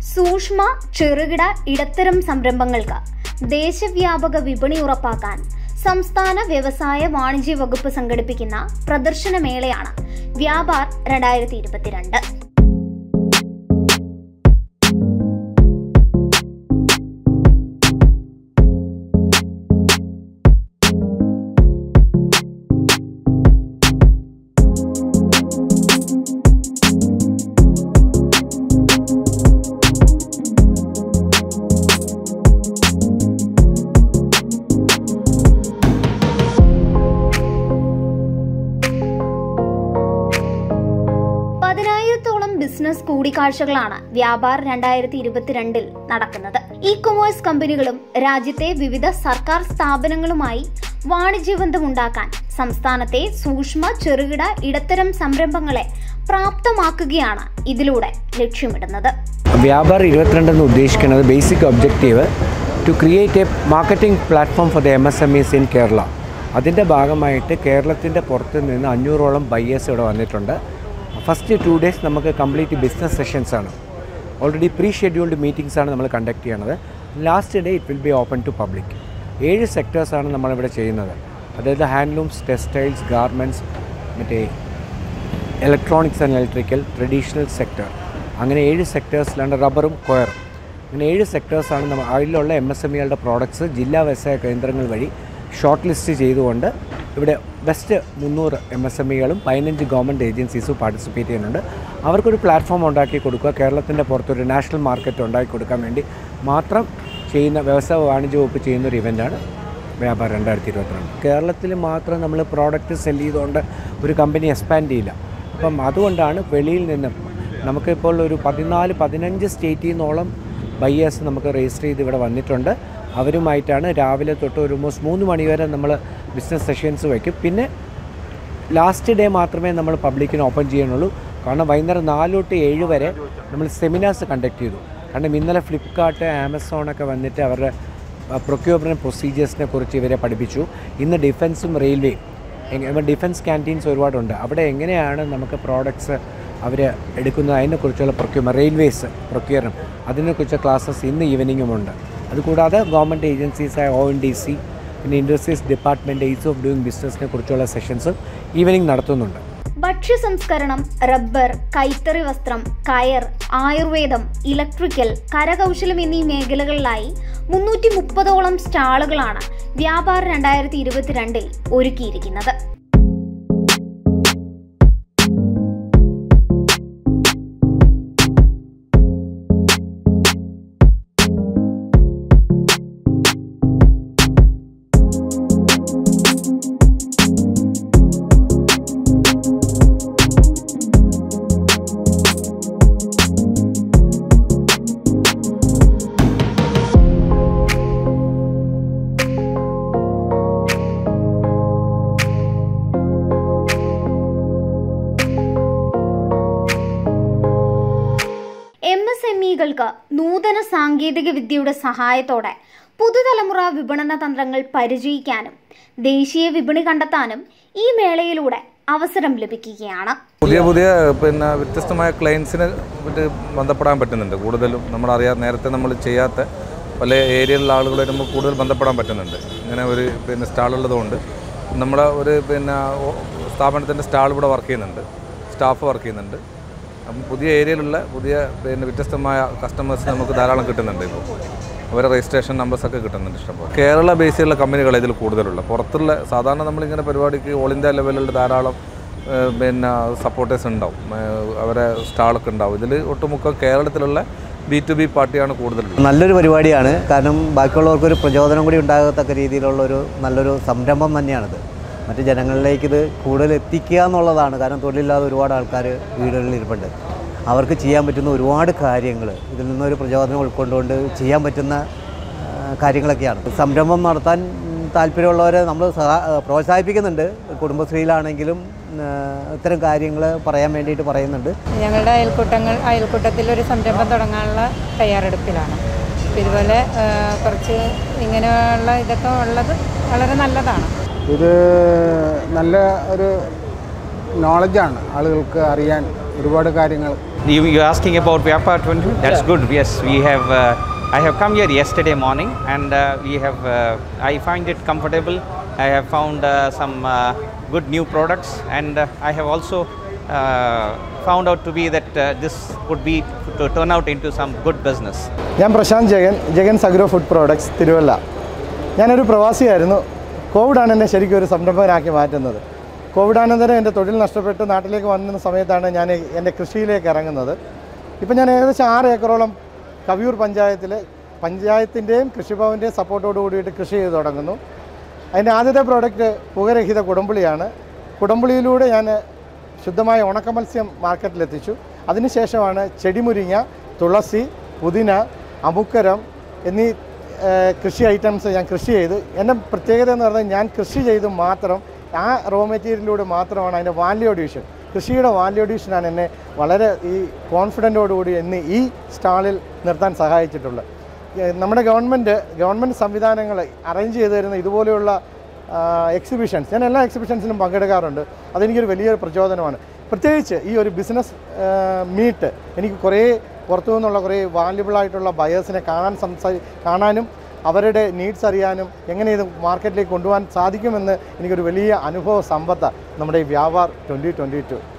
സൂക്ഷ്മ ചെറുകിട ഇടത്തരം സംരംഭങ്ങൾക്ക് ദേശവ്യാപക വിപണി ഉറപ്പാക്കാൻ സംസ്ഥാന വ്യവസായ വാണിജ്യ വകുപ്പ് സംഘടിപ്പിക്കുന്ന പ്രദർശനമേളയാണ് വ്യാപാർ രണ്ടായിരത്തി ഇരുപത്തിരണ്ട് പതിനായിരത്തോളം ബിസിനസ് കൂടിക്കാഴ്ചകളാണ് വ്യാപാർ രണ്ടായിരത്തി ഇരുപത്തിരണ്ടിൽ നടക്കുന്നത് ഇ കൊമേഴ്സ് കമ്പനികളും രാജ്യത്തെ വിവിധ സർക്കാർ സ്ഥാപനങ്ങളുമായി വാണിജ്യബന്ധമുണ്ടാക്കാൻ സംസ്ഥാനത്തെ സൂക്ഷ്മ ചെറുകിട ഇടത്തരം സംരംഭങ്ങളെ പ്രാപ്തമാക്കുകയാണ് ഇതിലൂടെ ലക്ഷ്യമിടുന്നത് വ്യാപാർ ഇരുപത്തിരണ്ടെന്ന് ഉദ്ദേശിക്കുന്നത് basic objective to create a marketing platform for the M S M Es in Kerala അതിൻ്റെ ഭാഗമായിട്ട് കേരളത്തിൻ്റെ പുറത്ത് നിന്ന് അഞ്ഞൂറോളം ബയ്യേഴ്സ് ഇവിടെ വന്നിട്ടുണ്ട് ഫസ്റ്റ് ടു ഡേയ്സ് നമുക്ക് കംപ്ലീറ്റ് ബിസിനസ് സെഷൻസ് ആണ് ഓൾറെഡി പ്രീ ഷെഡ്യൂൾഡ് മീറ്റിംഗ്സ് ആണ് നമ്മൾ കണ്ടക്ട് ചെയ്യണത് last day it will be open to public ഏഴ് സെക്ടേഴ്സാണ് നമ്മളിവിടെ ചെയ്യുന്നത് അതായത് ഹാൻഡ്ലൂംസ് ടെക്സ്റ്റൈൽസ് ഗാർമെൻറ്റ്സ് മറ്റേ electronics and electrical traditional sector അങ്ങനെ ഏഴ് സെക്ടേഴ്സിലാണ് റബ്ബറും കൊയറും അങ്ങനെ ഏഴ് സെക്ടേഴ്സാണ് നമ്മൾ അതിലുള്ള എം എസ് എം ഇകളുടെ പ്രോഡക്ട്സ് ജില്ലാ വ്യവസായ കേന്ദ്രങ്ങൾ വഴി ഷോർട്ട് ലിസ്റ്റ് ചെയ്തുകൊണ്ട് ഇവിടെ ബെസ്റ്റ് മുന്നൂറ് എം എസ് എം ഇകളും പതിനഞ്ച് ഗവൺമെൻറ് ഏജൻസീസും പാർട്ടിസിപ്പേറ്റ് ചെയ്യുന്നുണ്ട് അവർക്കൊരു പ്ലാറ്റ്ഫോം ഉണ്ടാക്കി കൊടുക്കുക കേരളത്തിൻ്റെ പുറത്തൊരു നാഷണൽ മാർക്കറ്റ് ഉണ്ടാക്കി കൊടുക്കാൻ വേണ്ടി മാത്രം ചെയ്യുന്ന വ്യവസായ വാണിജ്യ വകുപ്പ് ചെയ്യുന്ന ഒരു ഇവൻ്റാണ് വ്യാപാരം രണ്ടായിരത്തി ഇരുപത്തിരണ്ട് കേരളത്തിൽ മാത്രം നമ്മൾ പ്രോഡക്റ്റ് സെല് ചെയ്തുകൊണ്ട് ഒരു കമ്പനി എക്സ്പാൻഡ് ചെയ്യില്ല അപ്പം അതുകൊണ്ടാണ് വെളിയിൽ നിന്നും നമുക്കിപ്പോൾ ഒരു പതിനാല് പതിനഞ്ച് സ്റ്റേറ്റിൽ നിന്നോളം ബയ്യേഴ്സ് നമുക്ക് രജിസ്റ്റർ ചെയ്ത് ഇവിടെ വന്നിട്ടുണ്ട് അവരുമായിട്ടാണ് രാവിലെ തൊട്ട് ഒരു ഓൾമോസ്റ്റ് മൂന്ന് മണി വരെ നമ്മൾ ബിസിനസ് സെഷൻസ് വയ്ക്കും പിന്നെ ലാസ്റ്റ് ഡേ മാത്രമേ നമ്മൾ പബ്ലിക്കിന് ഓപ്പൺ ചെയ്യാനുള്ളൂ കാരണം വൈകുന്നേരം നാല് തൊട്ട് ഏഴ് വരെ നമ്മൾ സെമിനാർസ് കണ്ടക്ട് ചെയ്തു കാരണം ഇന്നലെ ഫ്ലിപ്കാർട്ട് ആമസോണൊക്കെ വന്നിട്ട് അവരുടെ പ്രൊക്യൂർമെൻറ്റ് പ്രൊസീജിയേഴ്സിനെ കുറിച്ച് ഇവരെ പഠിപ്പിച്ചു ഇന്ന് ഡിഫൻസും റെയിൽവേയും ഡിഫൻസ് ക്യാൻറ്റീൻസ് ഒരുപാടുണ്ട് അവിടെ എങ്ങനെയാണ് നമുക്ക് പ്രോഡക്ട്സ് അവർ എടുക്കുന്നത് അതിനെക്കുറിച്ചുള്ള പ്രൊക്യൂർമെൻറ്റ് റെയിൽവേസ് പ്രൊക്യൂറും അതിനെക്കുറിച്ച് ക്ലാസ്സസ് ഇന്ന് ഈവനിങ്ങുമുണ്ട് അതുകൂടാതെ ഗവൺമെൻറ് ഏജൻസീസായ ഒ എൻ ഡി സി പിന്നെ industries department ease of doing ബിസിനസ്സിനെ കുറിച്ചുള്ള സെഷൻസ് ഈവനിങ് നടത്തുന്നുണ്ട് ഭക്ഷ്യ സംസ്കരണം റബ്ബർ കൈത്തറി വസ്ത്രം കയർ ആയുർവേദം ഇലക്ട്രിക്കൽ കരകൗശലം എന്നീ മേഖലകളിലായി മുന്നൂറ്റി മുപ്പതോളം സ്റ്റാളുകളാണ് വ്യാപാർ രണ്ടായിരത്തി ഇരുപത്തിരണ്ടിൽ ഒരുക്കിയിരിക്കുന്നത് എം എസ് എം ഇകൾക്ക് നൂതന സാങ്കേതിക വിദ്യയുടെ സഹായത്തോടെ പുതുതലമുറ വിപണന തന്ത്രങ്ങൾ പരിചയിക്കാനും ദേശീയ വിപണി കണ്ടെത്താനും ഈ മേളയിലൂടെ അവസരം ലഭിക്കുകയാണ് പുതിയ പുതിയ പിന്നെ വ്യത്യസ്തമായ ക്ലയൻസിന് മറ്റ് ബന്ധപ്പെടാൻ പറ്റുന്നുണ്ട് കൂടുതലും നമ്മളറിയാം നേരത്തെ നമ്മൾ ചെയ്യാത്ത പല ഏരിയയിലുള്ള ആളുകളായിട്ട് നമുക്ക് കൂടുതൽ ബന്ധപ്പെടാൻ പറ്റുന്നുണ്ട് ഇങ്ങനെ ഒരു പിന്നെ സ്റ്റാളുള്ളതുകൊണ്ട് നമ്മുടെ ഒരു പിന്നെ ഓ- സ്ഥാപനത്തിൻ്റെ സ്റ്റാൾ ഇവിടെ വർക്ക് ചെയ്യുന്നുണ്ട് സ്റ്റാഫ് വർക്ക് ചെയ്യുന്നുണ്ട് അപ്പം പുതിയ ഏരിയയിലുള്ള പുതിയ പിന്നെ വ്യത്യസ്തമായ കസ്റ്റമേഴ്സ് നമുക്ക് ധാരാളം കിട്ടുന്നുണ്ട് ഇപ്പോൾ അവരെ രജിസ്ട്രേഷൻ നമ്പേഴ്സൊക്കെ കിട്ടുന്നുണ്ട് ഇഷ്ടംപോലെ കേരള ബേസിലുള്ള കമ്പനികൾ ഇതിൽ കൂടുതലുള്ള പുറത്തുള്ള സാധാരണ നമ്മളിങ്ങനെ പരിപാടിക്ക് ഓൾ ഇന്ത്യ ലെവലിലുള്ള ധാരാളം ഏഹ് പിന്നെ സപ്പോർട്ടേഴ്സ് ഉണ്ടാവും ഏഹ് അവരെ സ്റ്റാളൊക്കെ ഉണ്ടാവും ഇതിൽ ഒട്ടുമുക്കം കേരളത്തിലുള്ള ബി ടു ബി പാർട്ടിയാണ് കൂടുതലുള്ളത് നല്ലൊരു പരിപാടിയാണ് കാരണം ബാക്കിയുള്ളവർക്കൊരു പ്രചോദനം കൂടി ഉണ്ടാകത്തക്ക രീതിയിലുള്ള ഒരു നല്ലൊരു സംരംഭം തന്നെയാണിത് മറ്റ് ജനങ്ങളിലേക്ക് ഇത് കൂടുതൽ എത്തിക്കുക എന്നുള്ളതാണ് കാരണം തൊഴിലില്ലാതെ ഒരുപാട് ആൾക്കാർ വീടുകളിൽ ഇരിപ്പുണ്ട് അവർക്ക് ചെയ്യാൻ പറ്റുന്ന ഒരുപാട് കാര്യങ്ങൾ ഇതിൽ നിന്നൊരു പ്രചോദനം ഉൾക്കൊണ്ടുകൊണ്ട് ചെയ്യാൻ പറ്റുന്ന ആ, കാര്യങ്ങളൊക്കെയാണ് സംരംഭം നടത്താൻ ഉം, താല്പര്യമുള്ളവരെ നമ്മൾ സഹാ- ആ, പ്രോത്സാഹിപ്പിക്കുന്നുണ്ട് കുടുംബശ്രീയിലാണെങ്കിലും ആ, ഇത്തരം കാര്യങ്ങൾ പറയാൻ വേണ്ടിയിട്ട് പറയുന്നുണ്ട് ഞങ്ങളുടെ അയൽക്കൂട്ടങ്ങൾ അയൽക്കൂട്ടത്തിൽ ഒരു സംരംഭം തുടങ്ങാനുള്ള തയ്യാറെടുപ്പിലാണ് അപ്പോൾ ഇതുപോലെ ആ, കുറച്ച് ഇങ്ങനെയുള്ള ഇതൊക്കെ ഉള്ളത് വളരെ നല്ലതാണ് ഇത് നല്ല ഒരു നോളജാണ് ആളുകൾക്ക് അറിയാൻ ഒരുപാട് കാര്യങ്ങൾ You, you're asking about Vyapar 20? That's good. Yes, we have. Uh, I have come here yesterday morning, and uh, we have. Uh, I find it comfortable. I have found uh, some uh, good new products, and uh, I have also uh, found out to be that uh, this would be to turn out into some good business. ഞാൻ Prashant Jagan Jagan's agro food products Thiruvalla ഞാനൊരു പ്രവാസിയായിരുന്നു കോവിഡാണ് എന്നെ ശരിക്കും ഒരു സംരംഭകനാക്കി മാറ്റുന്നത് കോവിഡാനന്തരം എൻ്റെ തൊഴിൽ നഷ്ടപ്പെട്ട് നാട്ടിലേക്ക് വന്ന സമയത്താണ് ഞാൻ എൻ്റെ കൃഷിയിലേക്ക് ഇറങ്ങുന്നത് ഇപ്പം ഞാൻ ഏകദേശം ആറ് ഏക്കറോളം കവിയൂർ പഞ്ചായത്തിൽ പഞ്ചായത്തിൻ്റെയും കൃഷിഭവൻ്റെയും സപ്പോർട്ടോട് കൂടിയിട്ട് കൃഷി ചെയ്ത് തുടങ്ങുന്നു അതിൻ്റെ ആദ്യത്തെ പ്രോഡക്റ്റ് പുകരഹിത കുടംപുളിയാണ് കുടംപുളിയിലൂടെ ഞാൻ ശുദ്ധമായ ഉണക്ക മത്സ്യം മാർക്കറ്റിലെത്തിച്ചു അതിനുശേഷമാണ് ചെടിമുരിങ്ങ തുളസി പുതിന അമുക്കരം എന്നീ ഏഹ്, കൃഷി ഐറ്റംസ് ഞാൻ കൃഷി ചെയ്ത് എൻ്റെ പ്രത്യേകത എന്ന് പറഞ്ഞാൽ ഞാൻ കൃഷി ചെയ്ത് മാത്രം ആ റോ മെറ്റീരിയലിലൂടെ മാത്രമാണ് അതിൻ്റെ വാല്യൂ അഡീഷൻ കൃഷിയുടെ വാല്യൂ അഡീഷനാണ് എന്നെ വളരെ ഈ കോൺഫിഡൻറ്റോടുകൂടി ഇന്ന് ഈ സ്റ്റാളിൽ നിർത്താൻ സഹായിച്ചിട്ടുള്ളത് ഏഹ്, നമ്മുടെ ഗവൺമെൻറ് ഗവൺമെൻറ് സംവിധാനങ്ങൾ അറേഞ്ച് ചെയ്തു തരുന്ന ഇതുപോലെയുള്ള എക്സിബിഷൻസ് ഞാൻ എല്ലാ എക്സിബിഷൻസിലും പങ്കെടുക്കാറുണ്ട് അതെനിക്കൊരു വലിയൊരു പ്രചോദനമാണ് പ്രത്യേകിച്ച് ഈ ഒരു ബിസിനസ് മീറ്റ് എനിക്ക് കുറേ പുറത്തു നിന്നുള്ള കുറേ വാല്യുബിൾ ആയിട്ടുള്ള ബയേഴ്സിനെ കാണാൻ സംസാരി കാണാനും അവരുടെ നീഡ്സ് അറിയാനും എങ്ങനെ ഇത് മാർക്കറ്റിലേക്ക് കൊണ്ടുപോകാൻ സാധിക്കുമെന്ന് എനിക്കൊരു വലിയ അനുഭവ സമ്പത്താണ് നമ്മുടെ ഈ വ്യാപാർ ട്വൻറ്റി ട്വൻറ്റി ടു